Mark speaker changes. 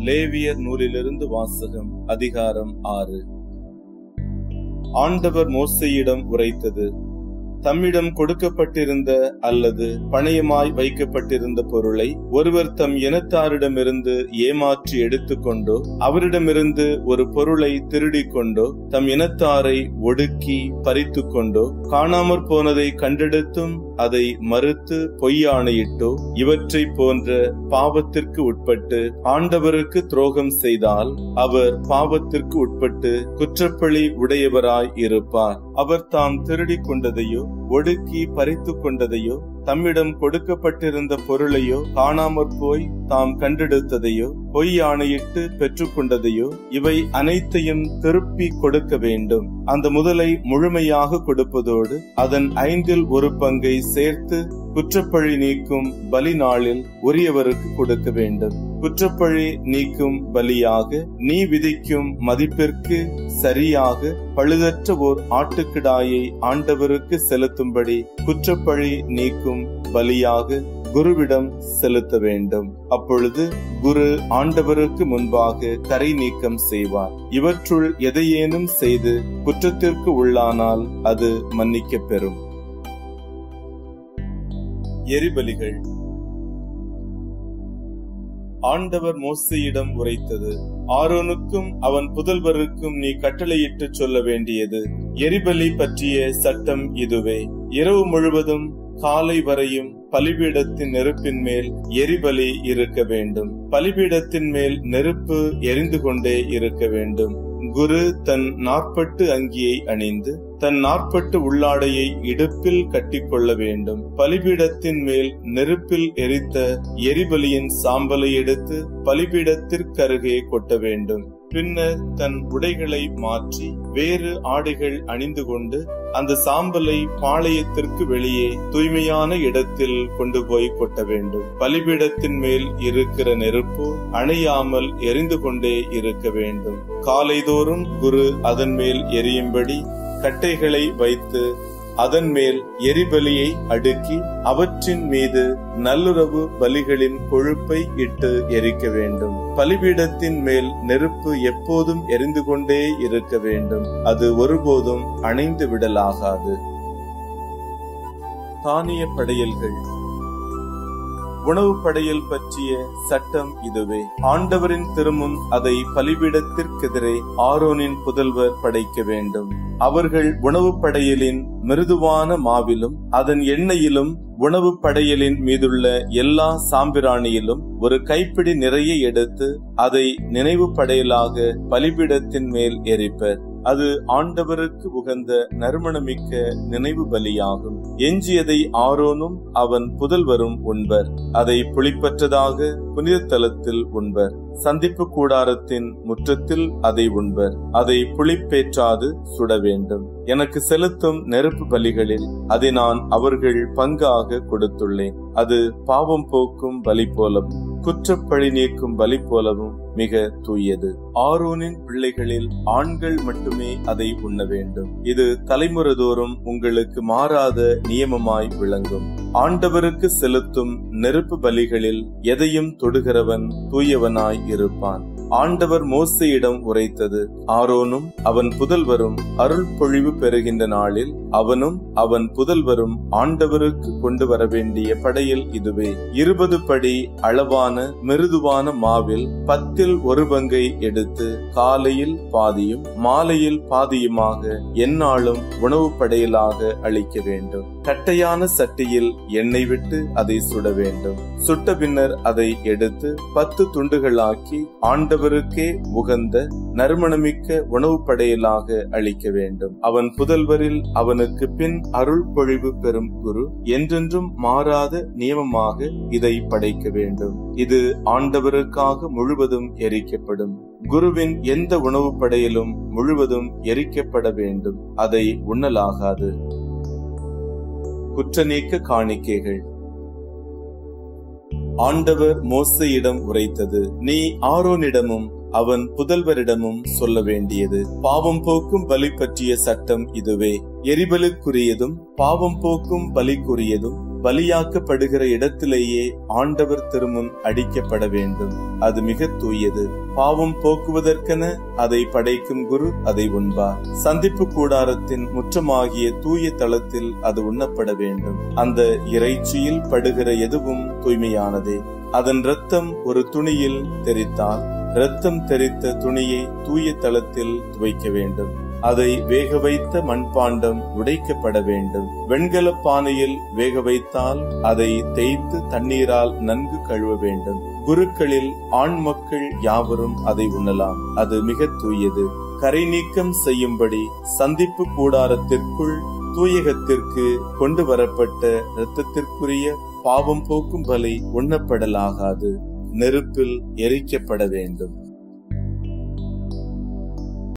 Speaker 1: லேவியர் நூலிலிருந்து வாசகம் அதிகாரம் ஆறு ஆண்டவர் மோசையிடம் உரைத்தது தம்மிடம் கொடுக்கப்பட்டிருந்த அல்லது பணயமாய் வைக்கப்பட்டிருந்த பொருளை ஒருவர் தம் இனத்தாரிடமிருந்து ஏமாற்றி எடுத்துக்கொண்டோ அவரிடமிருந்து ஒரு பொருளை திருடிக் கொண்டோ தம் இனத்தாரை ஒடுக்கி பறித்து கொண்டோ காணாமற் போனதை கண்டெடுத்தும் அதை மறுத்து பொய்யாணையிட்டோ இவற்றை போன்ற பாவத்திற்கு உட்பட்டு ஆண்டவருக்கு துரோகம் செய்தால் அவர் பாவத்திற்கு உட்பட்டு குற்றப்பழி உடையவராய் இருப்பார் அவர் தாம் திருடிக் கொண்டதையோ ஒடுக்கி பறித்து கொண்டதையோ தம்மிடம் கொடுக்கப்பட்டிருந்த பொருளையோ காணாமற் போய் தாம் கண்டெடுத்ததையோ பொய் ஆணையிட்டு பெற்றுக்கொண்டதையோ இவை அனைத்தையும் திருப்பி கொடுக்க வேண்டும் அந்த முதலை முழுமையாக கொடுப்பதோடு அதன் ஐந்தில் ஒரு பங்கை சேர்த்து குற்றப்பழி நீக்கும் பலி நாளில் உரியவருக்கு கொடுக்க வேண்டும் குற்றப்பழி நீக்கும் பலியாக நீ விதிக்கும் மதிப்பிற்கு சரியாக பழுதற்ற ஓர் ஆட்டுக்கிடாயை ஆண்டவருக்கு செலுத்தும்படி குற்றப்பழி நீக்கும் பலியாக குருவிடம் செலுத்த வேண்டும் அப்பொழுது குரு ஆண்டவருக்கு முன்பாக கரை நீக்கம் செய்வார் இவற்றுள் எதையேனும் செய்து குற்றத்திற்கு உள்ளானால் அது மன்னிக்கப் பெறும் எரிபலிகள் ஆண்டவர் மோசையிடம் உரைத்தது ஆரோனுக்கும் அவன் புதல்வருக்கும் நீ கட்டளையிட்டு சொல்ல வேண்டியது எரிபலி பற்றிய சட்டம் இதுவே இரவு முழுவதும் காலை வரையும் பலிபீடத்தின் நெருப்பின் மேல் எரிபலி இருக்க வேண்டும் பலிபீடத்தின் மேல் நெருப்பு எரிந்து கொண்டே இருக்க வேண்டும் குரு தன் நாற்பட்டு அங்கியை அணிந்து தன் நாற்பட்டு உள்ளாடையை இடுப்பில் கட்டிக்கொள்ள வேண்டும் பலிபீடத்தின் மேல் நெருப்பில் எரித்த எரிபலியின் சாம்பலை எடுத்து பலிபீடத்திற்கருகே கொட்ட வேண்டும் பின்னர் தன் உடைகளை மாற்றி வேறு ஆடைகள் அணிந்து கொண்டு அந்த சாம்பலை பாளையத்திற்கு வெளியே தூய்மையான இடத்தில் கொண்டு போய் கொட்ட வேண்டும் பலிபீடத்தின் மேல் இருக்கிற நெருப்பு அணையாமல் எரிந்து கொண்டே இருக்க வேண்டும் காலைதோறும் குரு அதன் மேல் எரியும்படி கட்டைகளை வைத்து அதன் மேல் எரிபலியை அடுக்கி அவற்றின் மீது நல்லுறவு பலிகளின் கொழுப்பை இட்டு எரிக்க வேண்டும் பலிபீடத்தின் மேல் நெருப்பு எப்போதும் எரிந்து கொண்டே இருக்க வேண்டும் அது ஒருபோதும் அணைந்து விடலாகாது தானிய படையல்கள் உணவு படையல் பற்றிய சட்டம் இதுவே ஆண்டவரின் திருமுன் அதை பலிபீடத்திற்கெதிரே ஆரோனின் புதல்வர் படைக்க வேண்டும் அவர்கள் உணவு படையலின் மிருதுவான மாவிலும் அதன் எண்ணெயிலும் உணவு படையலின் மீதுள்ள எல்லா சாம்பிராணியிலும் ஒரு கைப்பிடி நிறைய எடுத்து அதை நினைவு படையலாக பலிபீடத்தின் மேல் எரிப்பர் அது ஆண்டவருக்கு உகந்த நறுமணமிக்க நினைவு பலியாகும் எஞ்சியதை ஆரோனும் அவன் புதல்வரும் உண்பர் அதை புளிப்பற்றதாக புனித தலத்தில் உண்பர் சந்திப்பு கூடாரத்தின் முற்றத்தில் அதை உண்பர் அதை புளிப்பேற்றாது சுட வேண்டும் எனக்கு செலுத்தும் நெருப்பு பலிகளில் அதை நான் அவர்கள் பங்காக கொடுத்துள்ளேன் அது பாவம் போக்கும் பலி போலவும் குற்றப்பழி நீக்கும் பலி போலவும் மிக தூயது ஆரோனின் பிள்ளைகளில் ஆண்கள் மட்டுமே அதை உண்ண வேண்டும் இது தலைமுறைதோறும் உங்களுக்கு மாறாத நியமமாய் விளங்கும் ஆண்டவருக்கு செலுத்தும் நெருப்பு பலிகளில் எதையும் தொடுகிறவன் தூயவனாய் இருப்பான் ஆண்டவர் மோசையிடம் உரைத்தது ஆரோனும் அவன் புதல்வரும் அருள் பொழிவு பெறுகின்ற நாளில் அவனும் அவன் புதல்வரும் ஆண்டவருக்கு கொண்டு வர வேண்டிய படையில் இதுவே இருபது படி அளவான மிருதுவான மாவில் பத்தில் ஒரு பங்கை எடுத்து காலையில் பாதியும் மாலையில் பாதியுமாக எந்நாளும் உணவு படையலாக அளிக்க வேண்டும் கட்டையான சட்டியில் எண்ணெய் விட்டு அதை சுட வேண்டும் சுட்ட பின்னர் அதை எடுத்து பத்து துண்டுகளாக்கி ஆண்டவருக்கே உகந்த நறுமணமிக்க உணவு படையலாக அளிக்க வேண்டும் அவன் புதல்வரில் அவனுக்கு பின் அருள் பொழிவு பெறும் குரு என்றென்றும் மாறாத நியமமாக இதை படைக்க வேண்டும் இது ஆண்டவருக்காக முழுவதும் எரிக்கப்படும் குருவின் எந்த உணவு படையிலும் முழுவதும் எரிக்கப்பட வேண்டும் அதை உண்ணலாகாது குற்றநீக்க காணிக்கைகள் ஆண்டவர் மோசையிடம் உரைத்தது நீ ஆரோனிடமும் அவன் புதல்வரிடமும் சொல்ல வேண்டியது பாவம் போக்கும் பலி பற்றிய சட்டம் இதுவே எரிபலுக்குரியதும் பாவம் போக்கும் பலிக்குரியதும் பலியாக்கப்படுகிற இடத்திலேயே ஆண்டவர் திருமுன் அடிக்கப்பட வேண்டும் அது மிக தூயது பாவம் போக்குவதற்கென அதை படைக்கும் குரு அதை உண்பார் சந்திப்பு கூடாரத்தின் முற்றமாகிய தூய தளத்தில் அது உண்ணப்பட வேண்டும் அந்த இறைச்சியில் படுகிற எதுவும் தூய்மையானதே அதன் இரத்தம் ஒரு துணியில் தெரித்தால் இரத்தம் தெரித்த துணியை தூய தளத்தில் துவைக்க வேண்டும் அதை வேக வைத்த மண்பாண்டம் உடைக்கப்பட வேண்டும் வெண்கல பானையில் வேக வைத்தால் அதை தேய்த்து தண்ணீரால் நன்கு கழுவ வேண்டும் குருக்களில் ஆண் மக்கள் யாவரும் அதை உண்ணலாம் அது மிக தூயது கரை நீக்கம் செய்யும்படி சந்திப்பு கூடாரத்திற்குள் தூயகத்திற்கு கொண்டு வரப்பட்ட இரத்தத்திற்குரிய பாவம் போக்கும் பலி உண்ணப்படலாகாது நெருப்பில் எரிக்கப்பட வேண்டும்